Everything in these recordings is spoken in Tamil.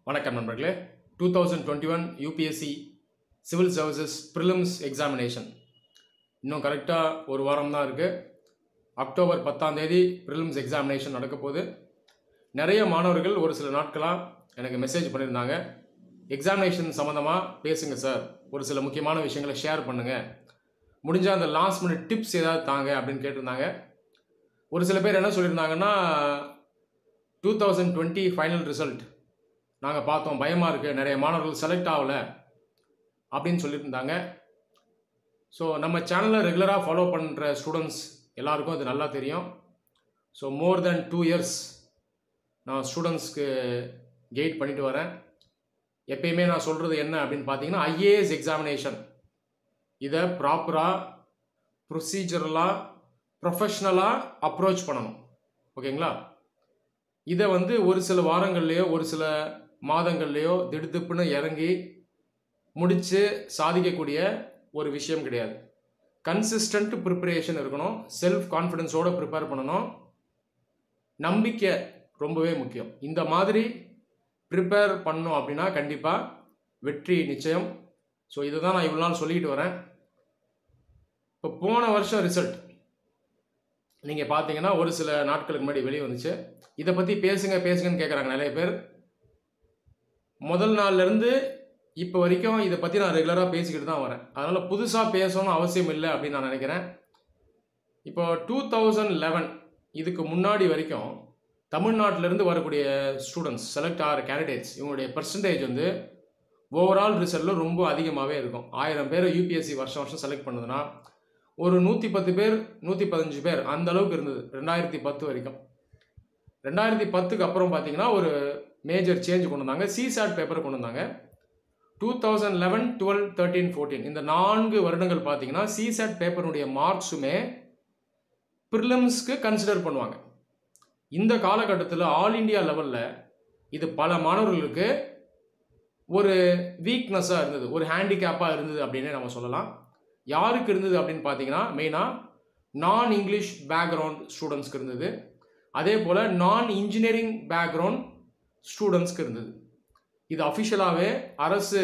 வணக்கம் நண்பர்களே two thousand twenty one UPSC civil services prelims examination இன்னும் கரெக்டாக ஒரு வாரம் தான் இருக்குது அக்டோபர் பத்தாம் தேதி ப்ரிலிம்ஸ் எக்ஸாமினேஷன் நடக்க போகுது நிறைய மாணவர்கள் ஒரு சில நாட்களாக எனக்கு மெசேஜ் பண்ணியிருந்தாங்க எக்ஸாமினேஷன் சம்மந்தமாக பேசுங்க சார் ஒரு சில முக்கியமான விஷயங்களை ஷேர் பண்ணுங்கள் முடிஞ்சால் அந்த லாஸ்ட் மினிட் டிப்ஸ் ஏதாவது தாங்க அப்படின்னு கேட்டிருந்தாங்க ஒரு சில பேர் என்ன சொல்லியிருந்தாங்கன்னா two thousand twenty final result நாங்கள் பார்த்தோம் பயமாக இருக்குது நிறைய மாணவர்கள் செலக்ட் ஆகலை அப்படின்னு சொல்லியிருந்தாங்க ஸோ நம்ம சேனலை ரெகுலராக ஃபாலோ பண்ணுற ஸ்டூடெண்ட்ஸ் எல்லாருக்கும் அது நல்லா தெரியும் so more than two years நான் ஸ்டூடெண்ட்ஸ்க்கு கைட் பண்ணிட்டு வரேன் எப்பயுமே நான் சொல்கிறது என்ன அப்படின்னு பார்த்தீங்கன்னா ஐஏஎஸ் எக்ஸாமினேஷன் இதை ப்ராப்பராக ப்ரொசீஜரலாக ப்ரொஃபஷ்னலாக அப்ரோச் பண்ணணும் ஓகேங்களா இதை வந்து ஒரு சில வாரங்கள்லேயோ ஒரு சில மாதங்கள்லேயோ திடுதிப்புன்னு இறங்கி முடித்து சாதிக்கக்கூடிய ஒரு விஷயம் கிடையாது கன்சிஸ்டன்ட் ப்ரிப்பரேஷன் இருக்கணும் செல்ஃப் கான்ஃபிடென்ஸோடு ப்ரிப்பேர் பண்ணணும் நம்பிக்கை ரொம்பவே முக்கியம் இந்த மாதிரி ப்ரிப்பேர் பண்ணோம் அப்படின்னா கண்டிப்பாக வெற்றி நிச்சயம் ஸோ இதை தான் நான் இவ்வளோ நாள் சொல்லிக்கிட்டு வரேன் இப்போ போன வருஷம் ரிசல்ட் நீங்கள் பார்த்தீங்கன்னா ஒரு சில நாட்களுக்கு முன்னாடி வெளியே வந்துச்சு இதை பற்றி பேசுங்க பேசுங்கன்னு கேட்குறாங்க நிறைய பேர் முதல் நாள்லேருந்து இப்போ வரைக்கும் இதை பற்றி நான் ரெகுலராக பேசிக்கிட்டு தான் வரேன் அதனால் புதுசாக பேசணும்னு அவசியம் இல்லை அப்படின்னு நான் நினைக்கிறேன் இப்போ டூ தௌசண்ட் லெவன் இதுக்கு முன்னாடி வரைக்கும் தமிழ்நாட்டிலேருந்து வரக்கூடிய ஸ்டூடெண்ட்ஸ் செலக்ட் ஆகிற கேண்டிடேட்ஸ் இவங்களுடைய பர்சன்டேஜ் வந்து ஓவரால் ரிசல்ட்டில் ரொம்ப அதிகமாகவே இருக்கும் ஆயிரம் பேர் யூபிஎஸ்சி வருஷம் வருஷம் செலக்ட் பண்ணுதுன்னா ஒரு நூற்றி பத்து பேர் நூற்றி பதினஞ்சு பேர் அந்த அளவுக்கு இருந்தது ரெண்டாயிரத்தி பத்து வரைக்கும் ரெண்டாயிரத்தி பத்துக்கு அப்புறம் பார்த்தீங்கன்னா ஒரு மேஜர் சேஞ்ச் கொண்டு வந்தாங்க சிசாட் பேப்பர் கொண்டு வந்தாங்க two thousand eleven twelve thirteen fourteen இந்த நான்கு வருடங்கள் பார்த்தீங்கன்னா சிசாட் பேப்பருடைய மார்க்ஸுமே ப்ரிலிம்ஸ்க்கு கன்சிடர் பண்ணுவாங்க இந்த காலகட்டத்தில் ஆல் இண்டியா லெவலில் இது பல மாணவர்களுக்கு ஒரு வீக்னஸாக இருந்தது ஒரு ஹேண்டிகேப்பாக இருந்தது அப்படின்னே நம்ம சொல்லலாம் யாருக்கு இருந்தது அப்படின்னு பார்த்தீங்கன்னா மெயினாக நான் இங்கிலீஷ் பேக்ரவுண்ட் ஸ்டூடெண்ட்ஸ்க்கு இருந்தது அதே போல் நான் இன்ஜினியரிங் பேக்ரவுண்ட் ஸ்டூடெண்ட்ஸ்க்கு இருந்தது இது அஃபிஷியலாகவே அரசு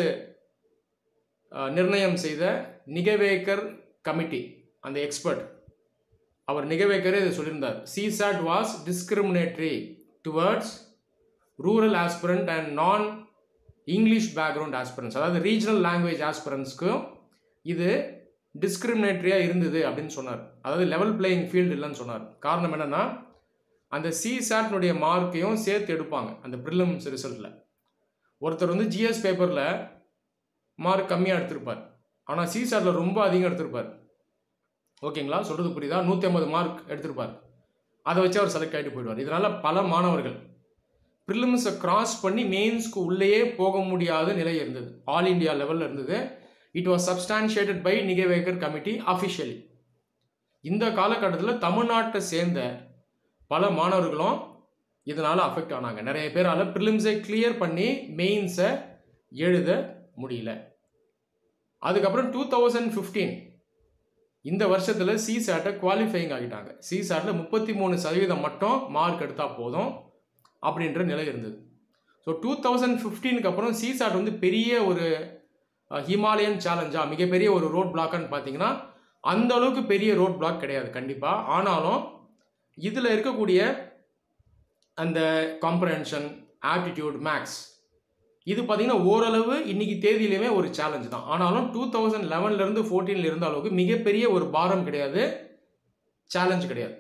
நிர்ணயம் செய்த நிகவேக்கர் கமிட்டி அந்த எக்ஸ்பர்ட் அவர் நிகவேக்கரே இதை சொல்லியிருந்தார் CSAT was discriminatory towards rural aspirant and non English background aspirants அதாவது ரீஜனல் லாங்குவேஜ் ஆஸ்பிரன்ஸ்க்கும் இது டிஸ்கிரிமினேட்டரியாக இருந்தது அப்படின்னு சொன்னார் அதாவது லெவல் பிளேயிங் ஃபீல்டு இல்லைன்னு சொன்னார் காரணம் என்னென்னா அந்த சிசாட்னுடைய மார்க்கையும் சேர்த்து எடுப்பாங்க அந்த ப்ரிலிம்ஸ் ரிசல்ட்டில் ஒருத்தர் வந்து ஜிஎஸ் பேப்பரில் மார்க் கம்மியாக எடுத்திருப்பார் ஆனால் சிசாட்டில் ரொம்ப அதிகம் எடுத்திருப்பார் ஓகேங்களா சொல்கிறது புரியுதா நூற்றி ஐம்பது மார்க் எடுத்திருப்பார் அதை வச்சு அவர் செலக்ட் ஆகிட்டு போயிடுவார் இதனால் பல மாணவர்கள் ப்ரிலிம்ஸை கிராஸ் பண்ணி மெயின்ஸ்க்கு உள்ளேயே போக முடியாத நிலை இருந்தது ஆல் இண்டியா லெவலில் இருந்தது it was substantiated by Nigavekar committee officially இந்த காலகட்டத்தில் தமிழ்நாட்டை சேர்ந்த பல மாணவர்களும் இதனால் அஃபெக்ட் ஆனாங்க நிறைய பேரால் ப்ரிலிம்ஸை கிளியர் பண்ணி மெயின்ஸை எழுத முடியல அதுக்கப்புறம் டூ தௌசண்ட் ஃபிஃப்டீன் இந்த வருஷத்தில் சிசாட்டை குவாலிஃபைங் ஆகிட்டாங்க சிசாட்டில் முப்பத்தி மூணு சதவீதம் மட்டும் மார்க் எடுத்தால் போதும் அப்படின்ற நிலை இருந்தது ஸோ டூ தௌசண்ட் ஃபிஃப்டீனுக்கு அப்புறம் சிசாட் வந்து பெரிய ஒரு ஹிமாலயன் சேலஞ்சா மிகப்பெரிய ஒரு ரோட் பிளாக்னு பார்த்தீங்கன்னா அந்த அளவுக்கு பெரிய ரோட் பிளாக் கிடையாது கண்டிப்பாக ஆனாலும் இதில் இருக்கக்கூடிய அந்த காம்ப்ரஹென்ஷன் ஆப்டிடியூட் மேக்ஸ் இது பார்த்தீங்கன்னா ஓரளவு இன்னைக்கு தேதியிலுமே ஒரு சேலஞ்ச் தான் ஆனாலும் டூ தௌசண்ட் லெவன்லேருந்து ஃபோர்டீனில் இருந்த அளவுக்கு மிகப்பெரிய ஒரு பாரம் கிடையாது சேலஞ்ச் கிடையாது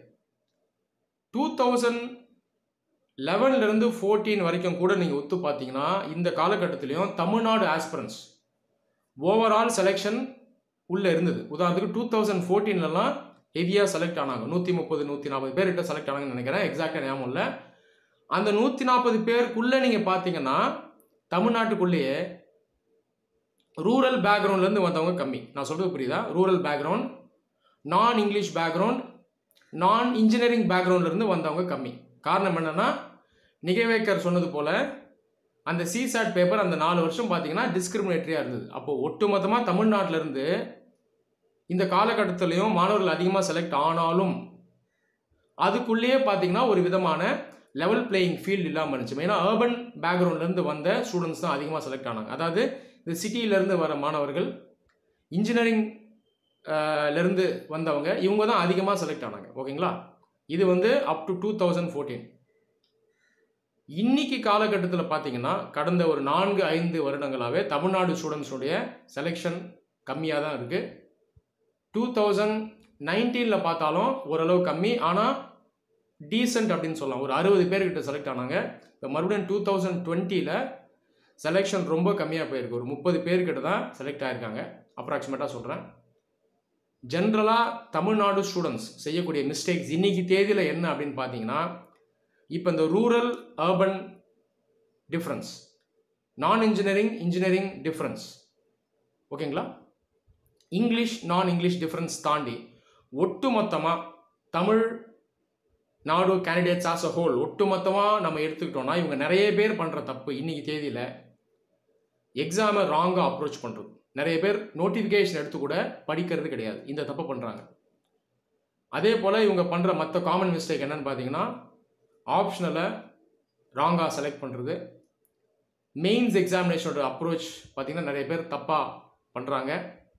டூ தௌசண்ட் லெவன்லேருந்து ஃபோர்டீன் வரைக்கும் கூட நீங்கள் ஒத்து பார்த்தீங்கன்னா இந்த காலகட்டத்திலையும் தமிழ்நாடு ஆஸ்பிரன்ஸ் ஓவரால் செலெக்ஷன் உள்ளே இருந்தது உதாரணத்துக்கு டூ தௌசண்ட் ஃபோர்டீன்லலாம் ஹெவியாக செலக்ட் ஆனாங்க நூற்றி முப்பது நூற்றி நாற்பது பேர்கிட்ட செலக்ட் ஆனாங்கன்னு நினைக்கிறேன் எக்ஸாக்டாக ஞாபகம் இல்லை அந்த நூற்றி நாற்பது பேருக்குள்ளே நீங்கள் பார்த்தீங்கன்னா தமிழ்நாட்டுக்குள்ளேயே ரூரல் பேக்ரவுண்ட்லேருந்து வந்தவங்க கம்மி நான் சொல்கிறது புரியுதா rural background non English background non engineering பேக்ரவுண்ட்லேருந்து வந்தவங்க கம்மி காரணம் என்னென்னா நிகழ்வேக்கர் சொன்னது போல் அந்த சிசாட் பேப்பர் அந்த நாலு வருஷம் பார்த்தீங்கன்னா டிஸ்கிரிமினேட்டரியாக இருந்தது அப்போது ஒட்டுமொத்தமாக தமிழ்நாட்டிலேருந்து இந்த காலகட்டத்திலையும் மாணவர்கள் அதிகமாக செலக்ட் ஆனாலும் அதுக்குள்ளேயே பார்த்தீங்கன்னா ஒரு விதமான லெவல் பிளேயிங் ஃபீல்டு இல்லாமல் இருந்துச்சு மெயினாக அர்பன் பேக்ரவுண்ட்லேருந்து வந்த ஸ்டூடெண்ட்ஸ் தான் அதிகமாக செலக்ட் ஆனாங்க அதாவது இந்த சிட்டியிலேருந்து வர மாணவர்கள் இன்ஜினியரிங் லேருந்து வந்தவங்க இவங்க தான் அதிகமாக செலக்ட் ஆனாங்க ஓகேங்களா இது வந்து up to two thousand fourteen இன்னைக்கு காலகட்டத்தில் பார்த்தீங்கன்னா கடந்த ஒரு நான்கு ஐந்து வருடங்களாகவே தமிழ்நாடு ஸ்டூடெண்ட்ஸுடைய செலெக்ஷன் கம்மியாக தான் இருக்குது டூ தௌசண்ட் நைன்டீனில் பார்த்தாலும் ஓரளவு கம்மி ஆனால் டீசென்ட் அப்படின்னு சொல்லலாம் ஒரு அறுபது பேர்கிட்ட செலக்ட் ஆனாங்க இப்போ மறுபடியும் டூ தௌசண்ட் டுவெண்ட்டியில் செலெக்ஷன் ரொம்ப கம்மியாக போயிருக்கு ஒரு முப்பது பேர்கிட்ட தான் செலக்ட் ஆகிருக்காங்க அப்ராக்சிமேட்டாக சொல்கிறேன் ஜென்ரலாக தமிழ்நாடு ஸ்டூடெண்ட்ஸ் செய்யக்கூடிய மிஸ்டேக்ஸ் இன்னைக்கு தேதியில் என்ன அப்படின்னு பார்த்தீங்கன்னா இப்போ இந்த rural urban difference non engineering engineering difference ஓகேங்களா இங்கிலீஷ் நான் இங்கிலீஷ் டிஃப்ரென்ஸ் தாண்டி ஒட்டுமொத்தமாக தமிழ் நாடு கேண்டிடேட்ஸ் ஆஸ் அ ஹோல் ஒட்டுமொத்தமாக நம்ம எடுத்துக்கிட்டோம்னா இவங்க நிறைய பேர் பண்ணுற தப்பு இன்னைக்கு தேதியில் எக்ஸாமை ராங்காக அப்ரோச் பண்ணுறது நிறைய பேர் நோட்டிஃபிகேஷன் எடுத்து கூட படிக்கிறது கிடையாது இந்த தப்பு பண்ணுறாங்க அதே போல் இவங்க பண்ணுற மற்ற காமன் மிஸ்டேக் என்னன்னு பார்த்தீங்கன்னா ஆப்ஷனலை ராங்காக செலக்ட் பண்ணுறது மெயின்ஸ் எக்ஸாமினேஷனோட அப்ரோச் பார்த்திங்கன்னா நிறைய பேர் தப்பாக பண்ணுறாங்க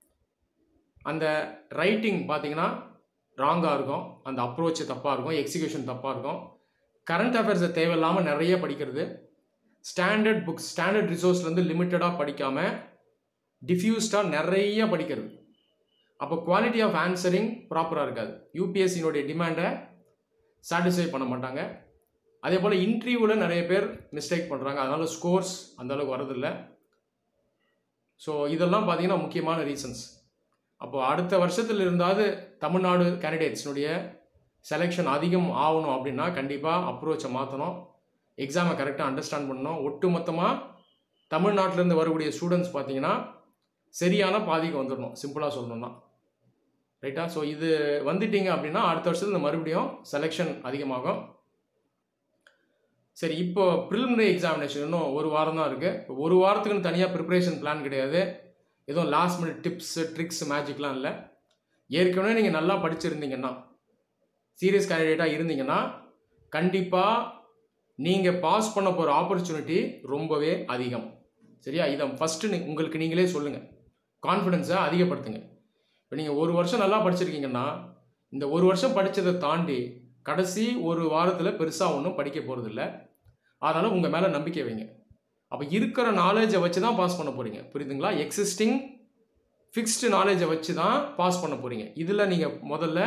அந்த ரைட்டிங் பார்த்தீங்கன்னா ராங்காக இருக்கும் அந்த அப்ரோச் தப்பாக இருக்கும் எக்ஸிக்யூஷன் தப்பாக இருக்கும் கரண்ட் அஃபேர்ஸை தேவையில்லாமல் நிறைய படிக்கிறது ஸ்டாண்டர்ட் புக்ஸ் ஸ்டாண்டர்ட் ரிசோர்ஸ்லேருந்து லிமிட்டடாக படிக்காமல் டிஃப்யூஸ்டாக நிறைய படிக்கிறது அப்போ குவாலிட்டி ஆஃப் ஆன்சரிங் ப்ராப்பராக இருக்காது யூபிஎஸ்சியினுடைய டிமாண்டை சாட்டிஸ்ஃபை பண்ண மாட்டாங்க அதே போல் இன்டர்வியூவில் நிறைய பேர் மிஸ்டேக் பண்ணுறாங்க அதனால் ஸ்கோர்ஸ் அந்தளவுக்கு வரதில்லை ஸோ இதெல்லாம் பார்த்தீங்கன்னா முக்கியமான ரீசன்ஸ் அப்போது அடுத்த வருஷத்தில் இருந்தாவது தமிழ்நாடு கேண்டிடேட்ஸ்னுடைய செலெக்ஷன் அதிகம் ஆகணும் அப்படின்னா கண்டிப்பாக அப்ரோச்சை மாற்றணும் எக்ஸாமை கரெக்டாக அண்டர்ஸ்டாண்ட் பண்ணணும் ஒட்டுமொத்தமாக தமிழ்நாட்டிலேருந்து வரக்கூடிய ஸ்டூடெண்ட்ஸ் பார்த்தீங்கன்னா சரியான பாதிக்கு வந்துடணும் சிம்பிளாக சொல்லணும்னா ரைட்டா ஸோ இது வந்துட்டீங்க அப்படின்னா அடுத்த வருஷத்துல மறுபடியும் செலெக்ஷன் அதிகமாகும் சரி இப்போ ப்ரிலிமினரி எக்ஸாமினேஷன் இன்னும் ஒரு வாரம் தான் இருக்குது ஒரு வாரத்துக்குன்னு தனியாக ப்ரிப்பரேஷன் பிளான் கிடையாது எதுவும் லாஸ்ட் மினிட் டிப்ஸு ட்ரிக்ஸ் மேஜிக்லாம் இல்லை ஏற்கனவே நீங்கள் நல்லா படிச்சிருந்தீங்கன்னா சீரியஸ் கேண்டிடேட்டாக இருந்தீங்கன்னா கண்டிப்பாக நீங்கள் பாஸ் பண்ண போகிற ஆப்பர்ச்சுனிட்டி ரொம்பவே அதிகம் சரியா இதை ஃபஸ்ட்டு உங்களுக்கு நீங்களே சொல்லுங்கள் கான்ஃபிடென்ஸை அதிகப்படுத்துங்க இப்போ நீங்கள் ஒரு வருஷம் நல்லா படிச்சிருக்கீங்கன்னா இந்த ஒரு வருஷம் படித்ததை தாண்டி கடைசி ஒரு வாரத்தில் பெருசாக ஒன்றும் படிக்க போகிறதில்ல அதனால் உங்கள் மேலே நம்பிக்கை வைங்க அப்போ இருக்கிற நாலேஜை வச்சு தான் பாஸ் பண்ண போகிறீங்க புரியுதுங்களா எக்ஸிஸ்டிங் ஃபிக்ஸ்டு நாலேஜை வச்சு தான் பாஸ் பண்ண போகிறீங்க இதில் நீங்கள் முதல்ல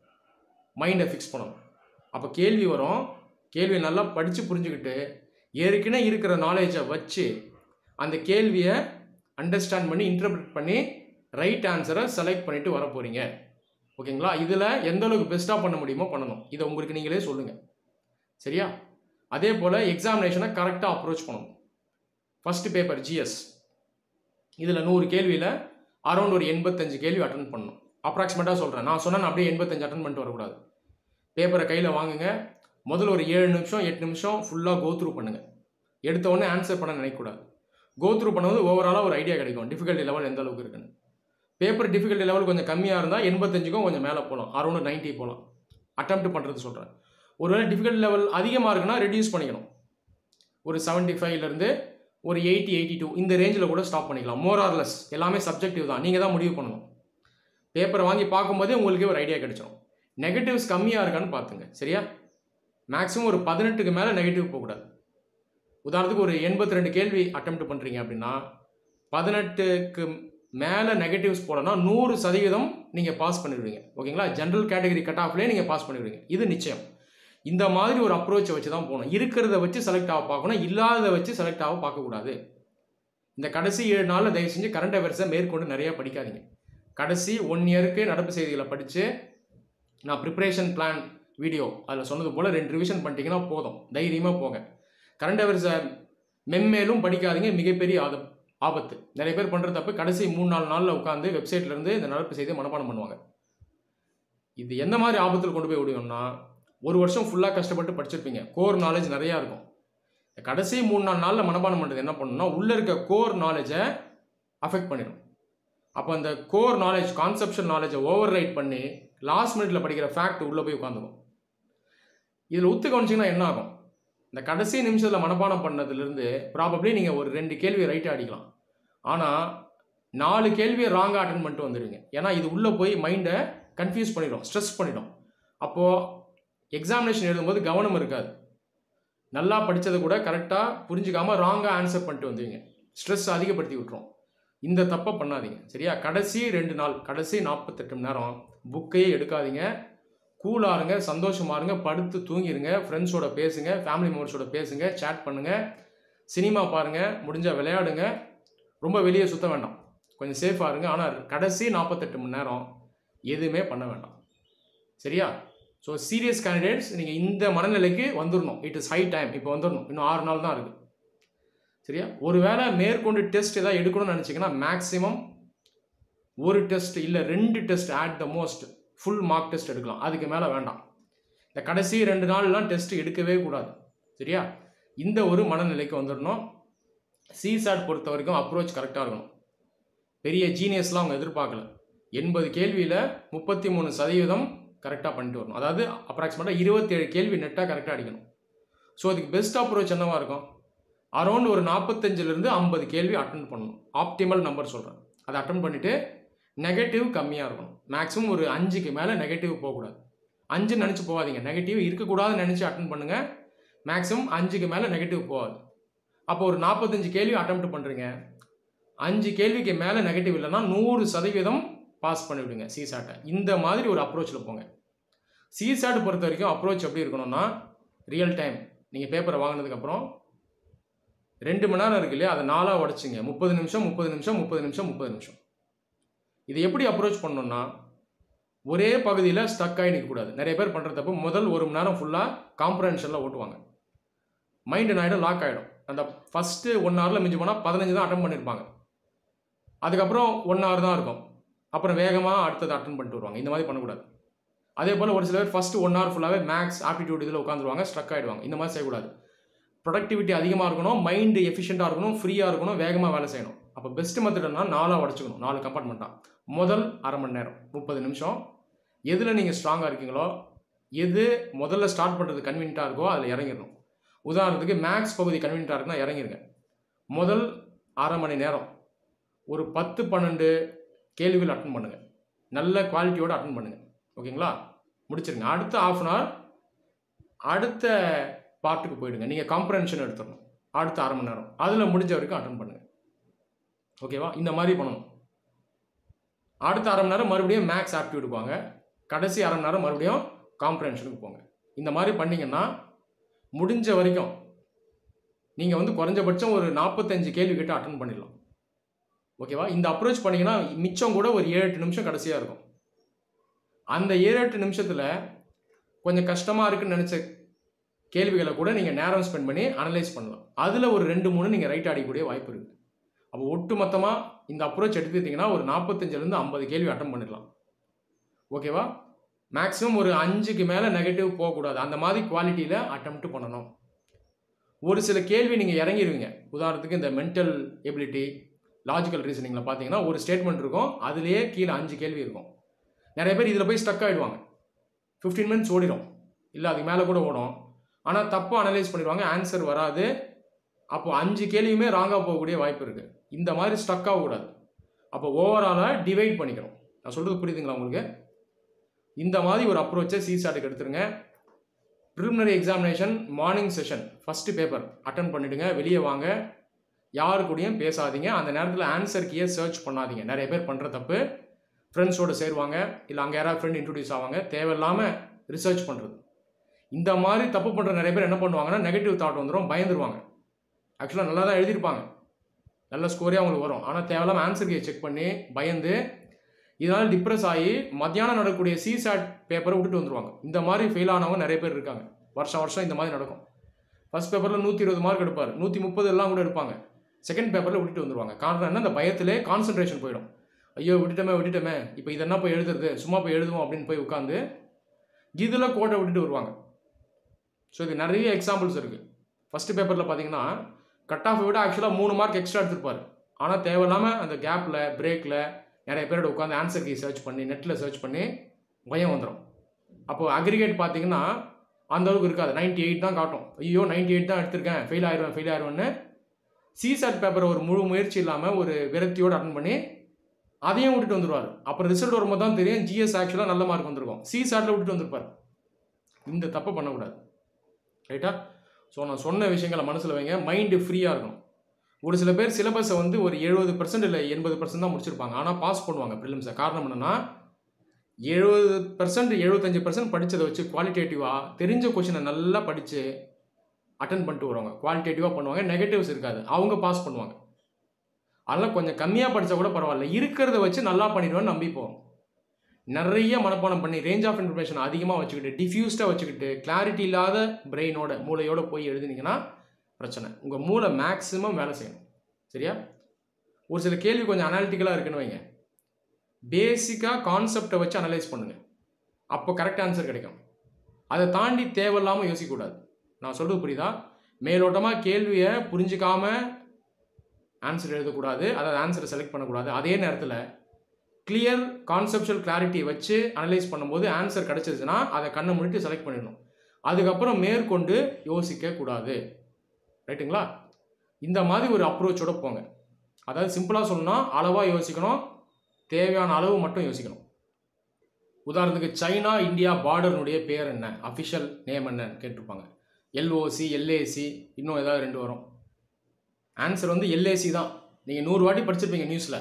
மைண்டை ஃபிக்ஸ் பண்ணணும் அப்போ கேள்வி வரும் கேள்வியை நல்லா படித்து புரிஞ்சுக்கிட்டு ஏற்கனவே இருக்கிற நாலேஜை வச்சு அந்த கேள்வியை அண்டர்ஸ்டாண்ட் பண்ணி இன்டர்பிரட் பண்ணி ரைட் ஆன்சரை செலக்ட் பண்ணிவிட்டு வர போகிறீங்க ஓகேங்களா இதில் எந்த அளவுக்கு பெஸ்ட்டாக பண்ண முடியுமோ பண்ணணும் இதை உங்களுக்கு நீங்களே சொல்லுங்கள் சரியா அதே போல் எக்ஸாமினேஷனை கரெக்டாக அப்ரோச் பண்ணணும் ஃபஸ்ட்டு பேப்பர் ஜிஎஸ் இதில் நூறு கேள்வியில் அரௌண்ட் ஒரு எண்பத்தஞ்சு கேள்வி அட்டன் பண்ணணும் அப்ராக்சிமேட்டாக சொல்கிறேன் நான் சொன்னேன் அப்படியே எண்பத்தஞ்சு அட்டன் பண்ணிட்டு வரக்கூடாது பேப்பரை கையில் வாங்குங்க முதல்ல ஒரு ஏழு நிமிஷம் எட்டு நிமிஷம் ஃபுல்லாக கோ த்ரூ பண்ணுங்கள் எடுத்த உடனே ஆன்சர் பண்ண நினைக்கக்கூடாது கோ த்ரூ பண்ணும்போது ஓவராலாக ஒரு ஐடியா கிடைக்கும் டிஃபிகல்ட்டி லெவல் எந்த அளவுக்கு இருக்குன்னு பேப்பர் டிஃபிகல்ட்டி லெவல் கொஞ்சம் கம்மியாக இருந்தால் எண்பத்தஞ்சுக்கும் கொஞ்சம் மேலே போகலாம் அரௌண்ட் நைன்ட்டி போகலாம் அட்டம் பண்ணுறது சொல்கிறேன் ஒருவேளை டிஃபிகல்ட் லெவல் அதிகமாக இருக்குன்னா ரெடியூஸ் பண்ணிக்கணும் ஒரு செவன்ட்டி ஃபைவ்லேருந்து ஒரு எயிட்டி எயிட்டி டூ இந்த ரேஞ்சில் கூட ஸ்டாப் பண்ணிக்கலாம் மோர் ஆர்லெஸ் எல்லாமே சப்ஜெக்டிவ் தான் நீங்கள் தான் முடிவு பண்ணணும் பேப்பரை வாங்கி பார்க்கும்போதே உங்களுக்கே ஒரு ஐடியா கிடைச்சிடும் நெகட்டிவ்ஸ் கம்மியாக இருக்கான்னு பார்த்துங்க சரியா மேக்ஸிமம் ஒரு பதினெட்டுக்கு மேலே நெகட்டிவ் போகக்கூடாது உதாரணத்துக்கு ஒரு எண்பத்தி ரெண்டு கேள்வி அட்டம் பண்ணுறீங்க அப்படின்னா பதினெட்டுக்கு மேலே நெகட்டிவ்ஸ் போடனா நூறு சதவீதம் நீங்கள் பாஸ் பண்ணிடுவீங்க ஓகேங்களா ஜென்ரல் கேட்டகரி கட் ஆஃப்லேயே நீங்கள் பாஸ் பண்ணிடுவீங்க இது நிச்சயம் இந்த மாதிரி ஒரு அப்ரோச்சை வச்சு தான் போகணும் இருக்கிறத வச்சு செலக்ட் ஆக பார்க்கணும் இல்லாததை வச்சு செலக்ட் ஆக பார்க்கக்கூடாது இந்த கடைசி ஏழு நாளில் தயவு செஞ்சு கரண்ட் அஃபேர்ஸை மேற்கொண்டு நிறையா படிக்காதீங்க கடைசி ஒன் இயருக்கு நடப்பு செய்திகளை படித்து நான் ப்ரிப்ரேஷன் பிளான் வீடியோ அதில் சொன்னது போல் ரெண்டு ரிவிஷன் பண்ணிட்டீங்கன்னா போதும் தைரியமாக போங்க கரண்ட் அஃபேர்ஸை மென்மேலும் படிக்காதீங்க மிகப்பெரிய ஆத ஆபத்து நிறைய பேர் பண்ணுற தப்பு கடைசி மூணு நாலு நாளில் உட்காந்து வெப்சைட்லேருந்து இந்த நடப்பு செய்தியை மனப்பாடம் பண்ணுவாங்க இது எந்த மாதிரி ஆபத்தில் கொண்டு போய் விடுவோம்னா ஒரு வருஷம் ஃபுல்லாக கஷ்டப்பட்டு படிச்சிருப்பீங்க கோர் நாலேஜ் நிறையா இருக்கும் கடைசி மூணு நாலு நாளில் மனப்பாடம் பண்ணுறது என்ன பண்ணணும்னா உள்ளே இருக்க கோர் நாலேஜை அஃபெக்ட் பண்ணிடும் அப்போ அந்த கோர் நாலேஜ் கான்செப்ஷன் நாலேஜை ஓவர் ரைட் பண்ணி லாஸ்ட் மினிட்ல படிக்கிற ஃபேக்ட் உள்ளே போய் உட்காந்துக்கும் இதில் ஒத்து கவனிச்சிங்கன்னா என்ன ஆகும் இந்த கடைசி நிமிஷத்தில் மனப்பாடம் பண்ணதுலேருந்து ப்ராபப்ளி நீங்கள் ஒரு ரெண்டு கேள்வி ரைட்டாக அடிக்கலாம் ஆனால் நாலு கேள்வியை ராங்காக அட்டன் பண்ணிட்டு வந்துடுவீங்க ஏன்னா இது உள்ளே போய் மைண்டை கன்ஃபியூஸ் பண்ணிடும் ஸ்ட்ரெஸ் பண்ணிடும் அப்போது எக்ஸாமினேஷன் எழுதும்போது கவனம் இருக்காது நல்லா படித்ததை கூட கரெக்டாக புரிஞ்சுக்காமல் ராங்காக ஆன்சர் பண்ணிட்டு வந்துடுவீங்க ஸ்ட்ரெஸ் அதிகப்படுத்தி விட்டுரும் இந்த தப்பை பண்ணாதீங்க சரியா கடைசி ரெண்டு நாள் கடைசி நாற்பத்தெட்டு மணி நேரம் புக்கையே எடுக்காதீங்க கூலாக இருங்க சந்தோஷமா இருங்க படுத்து தூங்கிடுங்க ஃப்ரெண்ட்ஸோட பேசுங்க ஃபேமிலி மெம்பர்ஸோட பேசுங்க சேட் பண்ணுங்கள் சினிமா பாருங்கள் முடிஞ்சால் விளையாடுங்க ரொம்ப வெளியே சுத்த வேண்டாம் கொஞ்சம் சேஃபாக இருங்க ஆனால் கடைசி நாற்பத்தெட்டு மணி நேரம் எதுவுமே பண்ண வேண்டாம் சரியா ஸோ சீரியஸ் கேண்டிடேட்ஸ் நீங்கள் இந்த மனநிலைக்கு வந்துடணும் இட் இஸ் ஹை டைம் இப்போ வந்துடணும் இன்னும் ஆறு நாள் தான் இருக்குது சரியா ஒருவேளை மேற்கொண்டு டெஸ்ட் ஏதாவது எடுக்கணும்னு நினச்சிங்கன்னா மேக்ஸிமம் ஒரு டெஸ்ட் இல்லை ரெண்டு test at the most full mark test எடுக்கலாம் அதுக்கு மேலே வேண்டாம் இந்த கடைசி ரெண்டு நாள்லாம் டெஸ்ட் எடுக்கவே கூடாது சரியா இந்த ஒரு மனநிலைக்கு வந்துடணும் சிசாட் பொறுத்த வரைக்கும் அப்ரோச் கரெக்டாக இருக்கணும் பெரிய ஜீனியஸ்லாம் அவங்க எதிர்பார்க்கல எண்பது கேள்வியில் முப்பத்தி மூணு சதவீதம் கரெக்டாக பண்ணிட்டு வரணும் அதாவது அப்ராக்சிமேட்டாக இருபத்தேழு கேள்வி நெட்டாக கரெக்டாக அடிக்கணும் ஸோ அதுக்கு பெஸ்ட் அப்ரோச் என்னவா இருக்கும் அரௌண்ட் ஒரு நாற்பத்தஞ்சிலேருந்து ஐம்பது கேள்வி அட்டன் பண்ணணும் ஆப்டிமல் நம்பர் சொல்கிறேன் அதை அட்டன் பண்ணிவிட்டு நெகட்டிவ் கம்மியாக இருக்கணும் மேக்ஸிமம் ஒரு அஞ்சுக்கு மேலே நெகட்டிவ் போகக்கூடாது அஞ்சு நினச்சி போகாதீங்க நெகட்டிவ் இருக்கக்கூடாதுன்னு நினச்சி அட்டன் பண்ணுங்கள் மேக்ஸிமம் அஞ்சுக்கு மேலே நெகட்டிவ் போகாது அப்போ ஒரு நாற்பத்தஞ்சு கேள்வி அட்டம் பண்ணுறீங்க அஞ்சு கேள்விக்கு மேலே நெகட்டிவ் இல்லைன்னா நூறு சதவீதம் பாஸ் பண்ணிவிடுங்க சிசாட்டை இந்த மாதிரி ஒரு அப்ரோச்சில் போங்க சிசாட் பொறுத்த வரைக்கும் அப்ரோச் எப்படி இருக்கணும்னா ரியல் டைம் நீங்கள் பேப்பரை வாங்கினதுக்கப்புறம் ரெண்டு மணி நேரம் இருக்கு இல்லையா அதை நாலாக உடச்சிங்க முப்பது நிமிஷம் முப்பது நிமிஷம் முப்பது நிமிஷம் முப்பது நிமிஷம் இதை எப்படி அப்ரோச் பண்ணணும்னா ஒரே பகுதியில் ஸ்டக் ஆகி நிற்கக்கூடாது நிறைய பேர் பண்ணுற தப்பு முதல் ஒரு மணி நேரம் ஃபுல்லாக காம்ப்ரஹென்ஷனில் ஓட்டுவாங்க மைண்டு ஆகிடும் லாக் ஆகிடும் அந்த ஃபஸ்ட்டு ஒன் ஹவரில் மிஞ்சி போனால் பதினஞ்சு தான் அட்டன் பண்ணியிருப்பாங்க அதுக்கப்புறம் ஒன் ஹவர் தான் இருக்கும் அப்புறம் வேகமாக அடுத்தது அட்டன் பண்ணிட்டு வருவாங்க இந்த மாதிரி பண்ணக்கூடாது அதே போல் ஒரு சில பேர் ஃபஸ்ட்டு ஒன் ஹவர் ஃபுல்லாகவே மேக்ஸ் ஆப்டிடியூட் இதில் உட்காந்துருவாங்க ஸ்ட்ரக் ஆகிடுவாங்க இந்த மாதிரி செய்யக்கூடாது ப்ரொடக்டிவிட்டி அதிகமாக இருக்கணும் மைண்டு எஃபிஷியண்ட்டாக இருக்கணும் ஃப்ரீயாக இருக்கணும் வேகமாக வேலை செய்யணும் அப்போ பெஸ்ட் மெத்தட்னா நாலாக உடச்சிக்கணும் நாலு கம்பார்ட்மெண்ட்டாக முதல் அரை மணி நேரம் முப்பது நிமிஷம் எதில் நீங்கள் ஸ்ட்ராங்காக இருக்கீங்களோ எது முதல்ல ஸ்டார்ட் பண்ணுறது கன்வீனியண்ட்டாக இருக்கோ அதில் இறங்கிடணும் உதாரணத்துக்கு மேக்ஸ் பகுதி கன்வீனியண்ட்டாக இருக்குன்னா இறங்கிருங்க முதல் அரை மணி நேரம் ஒரு பத்து பன்னெண்டு கேள்விகள் அட்டன் பண்ணுங்கள் நல்ல குவாலிட்டியோடு அட்டன் பண்ணுங்கள் ஓகேங்களா முடிச்சிருங்க அடுத்த ஆஃப் அன் ஹவர் அடுத்த பார்ட்டுக்கு போயிடுங்க நீங்கள் காம்ப்ரஹென்ஷன் எடுத்துடணும் அடுத்த அரை மணி நேரம் அதில் முடிஞ்ச வரைக்கும் அட்டன் பண்ணுங்கள் ஓகேவா இந்த மாதிரி பண்ணணும் அடுத்த அரை மணி நேரம் மறுபடியும் மேக்ஸ் ஆப்டியூட் போங்க கடைசி அரை மணி நேரம் மறுபடியும் காம்ப்ரஹென்ஷனுக்கு போங்க இந்த மாதிரி பண்ணிங்கன்னா முடிஞ்ச வரைக்கும் நீங்கள் வந்து குறைஞ்சபட்சம் ஒரு நாற்பத்தஞ்சு கேள்வி கிட்ட அட்டன் பண்ணிடலாம் ஓகேவா இந்த அப்ரோச் பண்ணிங்கன்னா மிச்சம் கூட ஒரு ஏழு எட்டு நிமிஷம் கடைசியாக இருக்கும் அந்த ஏழு எட்டு நிமிஷத்தில் கொஞ்சம் கஷ்டமாக இருக்குன்னு நினச்ச கேள்விகளை கூட நீங்கள் நேரம் ஸ்பெண்ட் பண்ணி அனலைஸ் பண்ணலாம் அதில் ஒரு ரெண்டு மூணு நீங்கள் ரைட் அடிக்கக்கூடிய வாய்ப்பு இருக்குது அப்போ ஒட்டு மொத்தமாக இந்த அப்ரோச் எடுத்துக்கிட்டிங்கன்னா ஒரு நாற்பத்தஞ்சிலேருந்து ஐம்பது கேள்வி அட்டன் பண்ணிடலாம் ஓகேவா மேக்ஸிமம் ஒரு அஞ்சுக்கு மேலே நெகட்டிவ் போகக்கூடாது அந்த மாதிரி குவாலிட்டியில் அட்டம்ப்ட் பண்ணணும் ஒரு சில கேள்வி நீங்கள் இறங்கிடுவீங்க உதாரணத்துக்கு இந்த மென்டல் எபிலிட்டி லாஜிக்கல் ரீசனிங்கில் பார்த்தீங்கன்னா ஒரு ஸ்டேட்மெண்ட் இருக்கும் அதுலேயே கீழே அஞ்சு கேள்வி இருக்கும் நிறைய பேர் இதில் போய் ஸ்டக் ஆகிடுவாங்க ஃபிஃப்டீன் மினிட்ஸ் ஓடிடும் இல்லை அதுக்கு மேலே கூட ஓடும் ஆனால் தப்பாக அனலைஸ் பண்ணிடுவாங்க ஆன்சர் வராது அப்போது அஞ்சு கேள்வியுமே ராங்காக போகக்கூடிய வாய்ப்பு இருக்குது இந்த மாதிரி ஸ்டக் ஆகக்கூடாது அப்போ ஓவராலாக டிவைட் பண்ணிக்கணும் நான் சொல்கிறது புரியுதுங்களா உங்களுக்கு இந்த மாதிரி ஒரு அப்ரோச்சை சிசாட்டுக்கு எடுத்துருங்க preliminary examination morning session first paper attend பண்ணிவிடுங்க வெளியே வாங்க யாரு கூடயும் பேசாதீங்க அந்த நேரத்தில் ஆன்சர் கீயை சர்ச் பண்ணாதீங்க நிறைய பேர் பண்ணுற தப்பு ஃப்ரெண்ட்ஸோடு சேருவாங்க இல்லை அங்கே யாராவது ஃப்ரெண்ட் இன்ட்ரடியூஸ் ஆவாங்க தேவையில்லாமல் ரிசர்ச் பண்ணுறது இந்த மாதிரி தப்பு பண்ணுற நிறைய பேர் என்ன பண்ணுவாங்கன்னா நெகட்டிவ் தாட் வந்துடும் பயந்துருவாங்க ஆக்சுவலாக நல்லா தான் எழுதியிருப்பாங்க நல்ல ஸ்கோரே அவங்களுக்கு வரும் ஆனால் தேவையில்லாமல் ஆன்சர் கீயை செக் பண்ணி பயந்து இதனால் டிப்ரெஸ் ஆகி மத்தியானம் நடக்கக்கூடிய சிசாட் பேப்பரை விட்டுட்டு வந்துருவாங்க இந்த மாதிரி ஃபெயில் ஆனவங்க நிறைய பேர் இருக்காங்க வருஷம் வருஷம் இந்த மாதிரி நடக்கும் ஃபர்ஸ்ட் பேப்பரில் நூற்றி இருபது மார்க் எடுப்பார் நூற்றி முப்பது எல்லாம் கூட எடுப்பாங்க செகண்ட் பேப்பரில் விட்டுட்டு வந்துருவாங்க காரணம் என்ன அந்த பயத்திலே கான்சன்ட்ரேஷன் போயிடும் ஐயோ விட்டுட்டோமே விட்டுட்டோமே இப்போ இதெல்லாம் போய் எழுதுறது சும்மா போய் எழுதுவோம் அப்படின்னு போய் உட்காந்து இதில் கோட்டை விட்டுட்டு வருவாங்க ஸோ இது நிறைய எக்ஸாம்பிள்ஸ் இருக்குது ஃபஸ்ட்டு பேப்பரில் பார்த்தீங்கன்னா கட் ஆஃப் விட ஆக்சுவலாக மூணு மார்க் எக்ஸ்ட்ரா எடுத்துருப்பார் ஆனால் தேவையில்லாமல் அந்த கேப்பில் பிரேக்கில் நிறைய பேரோட உட்காந்து ஆன்சர் கீ சர்ச் பண்ணி நெட்டில் சர்ச் பண்ணி பயம் வந்துடும் அப்போது அக்ரிகேட் பார்த்தீங்கன்னா அந்த அளவுக்கு இருக்காது 98 எயிட் தான் காட்டும் ஐயோ 98 எயிட் தான் எடுத்திருக்கேன் ஃபெயில் ஆயிடுவேன் ஃபெயில் ஆயிடுவேன்னு சிசாட் பேப்பரை ஒரு முழு முயற்சி இல்லாமல் ஒரு விரக்தியோடு அட்டன் பண்ணி அதையும் விட்டுட்டு வந்துருவார் அப்புறம் ரிசல்ட் வரும்போது தான் தெரியும் ஜிஎஸ் ஆக்சுவலாக நல்ல மார்க் வந்திருக்கும் சிசாட்டில் விட்டுட்டு வந்திருப்பார் இந்த தப்பை பண்ணக்கூடாது ரைட்டா ஸோ நான் சொன்ன விஷயங்களை மனசில் வைங்க மைண்டு ஃப்ரீயாக இருக்கணும் ஒரு சில பேர் சிலபஸை வந்து ஒரு எழுபது பர்சன்ட் இல்லை எண்பது பர்சன்ட் தான் முடிச்சிருப்பாங்க ஆனால் பாஸ் பண்ணுவாங்க ப்ரிலிம்ஸை காரணம் என்னென்னா எழுபது பர்சன்ட் எழுபத்தஞ்சு பர்சன்ட் படித்ததை வச்சு குவாலிட்டேட்டிவாக தெரிஞ்ச கொஷினை நல்லா படித்து அட்டன் பண்ணிட்டு வருவாங்க குவாலிட்டேட்டிவாக பண்ணுவாங்க நெகட்டிவ்ஸ் இருக்காது அவங்க பாஸ் பண்ணுவாங்க அதெல்லாம் கொஞ்சம் கம்மியாக படித்தா கூட பரவாயில்ல இருக்கிறத வச்சு நல்லா பண்ணிடுவேன்னு நம்பி போவோம் நிறைய மனப்பாடம் பண்ணி ரேஞ்ச் ஆஃப் இன்ஃபர்மேஷன் அதிகமாக வச்சுக்கிட்டு டிஃப்யூஸ்டாக வச்சுக்கிட்டு கிளாரிட்டி இல்லாத பிரெயினோட மூளையோட போய் எழுதுனீங்கன்னா பிரச்சனை உங்கள் மூளை மேக்ஸிமம் வேலை செய்யணும் சரியா ஒரு சில கேள்வி கொஞ்சம் அனாலிட்டிக்கலாக இருக்குன்னு வைங்க பேசிக்காக கான்செப்டை வச்சு அனலைஸ் பண்ணுங்கள் அப்போ கரெக்ட் ஆன்சர் கிடைக்கும் அதை தாண்டி தேவையில்லாமல் யோசிக்கக்கூடாது நான் சொல்கிறது புரியுதா மேலோட்டமாக கேள்வியை புரிஞ்சிக்காம ஆன்சர் எழுதக்கூடாது அதாவது ஆன்சரை செலக்ட் பண்ணக்கூடாது அதே நேரத்தில் கிளியர் கான்செப்ஷுவல் கிளாரிட்டியை வச்சு அனலைஸ் பண்ணும்போது ஆன்சர் கிடச்சிருச்சுன்னா அதை கண்ணை மூடிட்டு செலக்ட் பண்ணிடணும் அதுக்கப்புறம் மேற்கொண்டு யோசிக்க கூடாது ரைட்டுங்களா இந்த மாதிரி ஒரு அப்ரோச்சோட போங்க அதாவது சிம்பிளாக சொல்லணும்னா அளவாக யோசிக்கணும் தேவையான அளவு மட்டும் யோசிக்கணும் உதாரணத்துக்கு சைனா இந்தியா பார்டர்னுடைய பேர் என்ன அஃபிஷியல் நேம் என்னன்னு கேட்டிருப்பாங்க எல்ஓசி எல்ஏசி இன்னும் ஏதாவது ரெண்டு வரும் ஆன்சர் வந்து எல்ஏசி தான் நீங்கள் நூறு வாட்டி படிச்சிருப்பீங்க நியூஸில்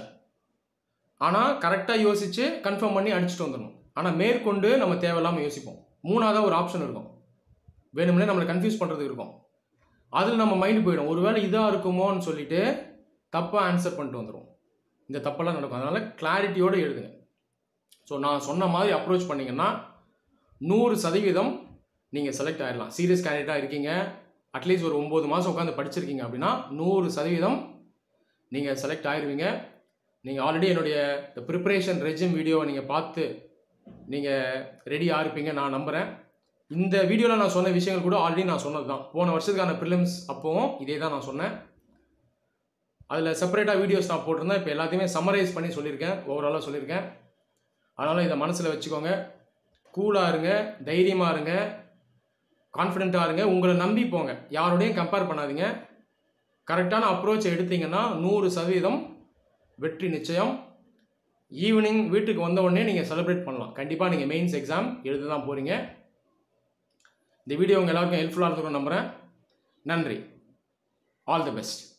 ஆனால் கரெக்டாக யோசித்து கன்ஃபார்ம் பண்ணி அடிச்சுட்டு வந்துடணும் ஆனால் மேற்கொண்டு நம்ம தேவையில்லாமல் யோசிப்போம் மூணாவதாக ஒரு ஆப்ஷன் இருக்கும் வேணும்னே நம்மளை கன்ஃபியூஸ் பண்ணுறதுக்கு இருக்கும் அதில் நம்ம மைண்டு போயிடும் ஒருவேளை இதாக இருக்குமோன்னு சொல்லிட்டு தப்பாக ஆன்சர் பண்ணிட்டு வந்துடும் இந்த தப்பெல்லாம் நடக்கும் அதனால் கிளாரிட்டியோடு எழுதுங்க ஸோ நான் சொன்ன மாதிரி அப்ரோச் பண்ணிங்கன்னா நூறு சதவீதம் நீங்கள் செலக்ட் ஆகிடலாம் சீரியஸ் கேண்டிடேட்டாக இருக்கீங்க அட்லீஸ்ட் ஒரு ஒம்பது மாதம் உட்காந்து படிச்சிருக்கீங்க அப்படின்னா நூறு சதவீதம் நீங்கள் செலக்ட் ஆயிடுவீங்க நீங்கள் ஆல்ரெடி என்னுடைய இந்த ப்ரிப்பரேஷன் ரெஜிம் வீடியோவை நீங்கள் பார்த்து நீங்கள் ரெடியாக இருப்பீங்க நான் நம்புகிறேன் இந்த வீடியோவில் நான் சொன்ன விஷயங்கள் கூட ஆல்ரெடி நான் சொன்னது தான் போன வருஷத்துக்கான ப்ரிலிம்ஸ் அப்போவும் இதே தான் நான் சொன்னேன் அதில் செப்பரேட்டாக வீடியோஸ் நான் போட்டிருந்தேன் இப்போ எல்லாத்தையுமே சம்மரைஸ் பண்ணி சொல்லியிருக்கேன் ஓவராலாக சொல்லியிருக்கேன் அதனால் இதை மனசில் வச்சுக்கோங்க கூலாக இருங்க தைரியமாக இருங்க கான்ஃபிடென்ட்டாக இருங்க உங்களை நம்பி போங்க யாரோடையும் கம்பேர் பண்ணாதீங்க கரெக்டான அப்ரோச் எடுத்தீங்கன்னா நூறு சதவீதம் வெற்றி நிச்சயம் ஈவினிங் வீட்டுக்கு வந்த உடனே நீங்கள் செலிப்ரேட் பண்ணலாம் கண்டிப்பாக நீங்கள் மெயின்ஸ் எக்ஸாம் எழுத தான் போகிறீங்க இந்த வீடியோ உங்கள் எல்லாருக்கும் ஹெல்ப்ஃபுல்லாக இருக்கும் நம்புகிறேன் நன்றி ஆல் தி பெஸ்ட்